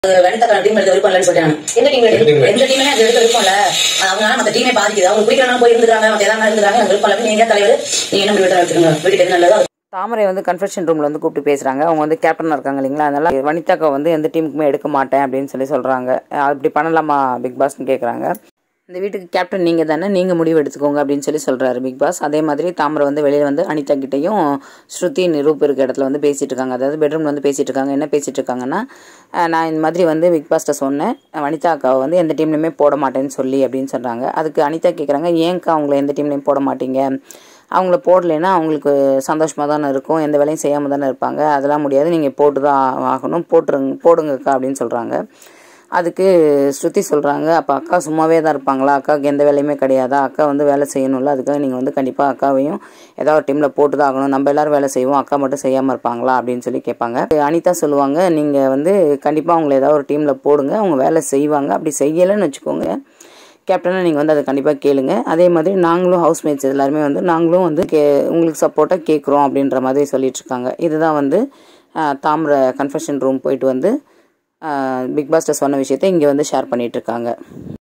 வனிதாக்கான team எடுக்க விருப்பம் இல்லைன்னு சொல்லிட்டாங்க எந்த டீம் எந்த team? எந்த டீமே எனக்கு எடுக்க விருப்பம் இல்ல அவங்களால மத்த டீமே பாதிக்குது அவங்க பிடிக்கலாம் போய் இருந்துக்காங்க மத்த எதாவது இருந்துக்காங்க எனக்கு விருப்பம் இல்லை நீங்க தலைவர் நீங்க என்ன முடிவு எடுத்துருங்க வீட்டுக்கு எது நல்லதோ அது தாமரை வந்து கன்ஃபெஷன் ரூமில் வந்து கூப்பிட்டு பேசுகிறாங்க அவங்க வந்து கேப்டனாக இருக்காங்க இல்லைங்களா அதனால வனிதாக்கா வந்து எந்த டீமுக்குமே எடுக்க மாட்டேன் அப்படின்னு சொல்லி சொல்கிறாங்க அப்படி பண்ணலாமா பிக் பாஸ்னு கேட்குறாங்க இந்த வீட்டுக்கு கேப்டன் நீங்கள் தானே நீங்கள் முடிவு எடுத்துக்கோங்க அப்படின்னு சொல்லி சொல்கிறாரு பிக் பாஸ் அதே மாதிரி தாமரை வந்து வெளியில் வந்து அனிதா கிட்டேயும் ஸ்ருதி நிரூப் இருக்க இடத்துல வந்து பேசிகிட்டு இருக்காங்க அதாவது பெட்ரூமில் வந்து பேசிகிட்டு இருக்காங்க என்ன பேசிகிட்டு இருக்காங்கன்னா அஹ், நான் இந்த மாதிரி வந்து பிக் பாஸ்ட்ட சொன்னேன் வனிதா அக்காவை வந்து எந்த டீம்லையுமே போட மாட்டேன்னு சொல்லி அப்படின்னு சொல்கிறாங்க அதுக்கு அனிதா கேட்குறாங்க ஏன்க்கா அவங்கள எந்த டீம்லையும் போட மாட்டீங்க அவங்கள போடலைன்னா அவங்களுக்கு சந்தோஷமாக தானே இருக்கும் எந்த வேலையும் செய்யாமல் தானே இருப்பாங்க அதெல்லாம் முடியாது நீங்கள் போட்டு தான் ஆகணும் போட்டுருங்க போடுங்கக்கா அப்படின்னு சொல்கிறாங்க அதுக்கு ஸ்ருதி சொல்கிறாங்க அப்போ அக்கா சும்மாவே தான் இருப்பாங்களா அக்காவுக்கு எந்த வேலையுமே கிடையாதா அக்கா வந்து வேலை செய்யணும்ல அதுக்காக நீங்கள் வந்து கண்டிப்பாக அக்காவையும் ஏதாவது ஒரு டீமில் போட்டு தான் ஆகணும் நம்ம எல்லாரும் வேலை செய்வோம் அக்கா மட்டும் செய்யாமல் இருப்பாங்களா அப்படின்னு சொல்லி கேட்பாங்க அனிதா சொல்லுவாங்க நீங்கள் வந்து கண்டிப்பாக அவங்கள ஏதாவது ஒரு டீமில் போடுங்க அவங்க வேலை செய்வாங்க அப்படி செய்யலைன்னு வச்சுக்கோங்க கேப்டனை நீங்கள் வந்து அதை கண்டிப்பாக கேளுங்க அதே மாதிரி நாங்களும் ஹவுஸ்மேட்ஸ் எல்லாருமே வந்து நாங்களும் வந்து கே உங்களுக்கு சப்போர்ட்டாக கேட்குறோம் அப்படின்ற மாதிரி சொல்லிட்டு இருக்காங்க இதுதான் வந்து ஆஹ், தாமிர கன்ஃபெஷன் ரூம் போயிட்டு வந்து பிக் பாஸ்ட்டர் சொன்ன விஷயத்தை இங்கே வந்து ஷேர் பண்ணிட்டு இருக்காங்க